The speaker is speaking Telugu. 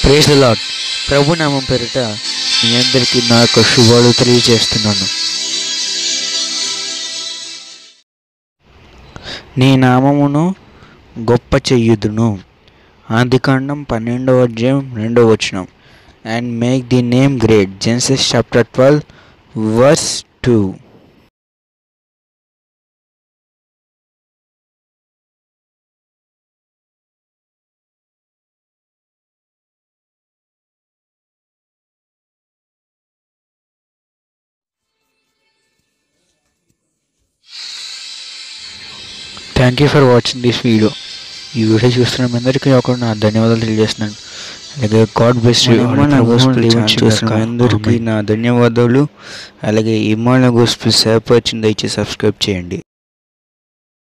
ప్రేస్ ద లాడ్ ప్రభు నామం పేరిట మీ అందరికీ నా యొక్క శుభాలు తెలియజేస్తున్నాను నీ నామమును గొప్ప చెయ్యుదును ఆదికాండం పన్నెండవ అధ్యాయం రెండవ వచనం and make the name great Genesis chapter twelve verse two thank you for watching this video ఈ వీడియో చూస్తున్న మీ అందరికీ ఒక నా ధన్యవాదాలు తెలియజేస్తున్నాను అలాగే గాడ్ బెస్ట్ చూస్తున్న మీ అందరికీ నా ధన్యవాదాలు అలాగే ఇమాల గోస్పిల్ సేప వచ్చింది దయచేసి సబ్స్క్రైబ్ చేయండి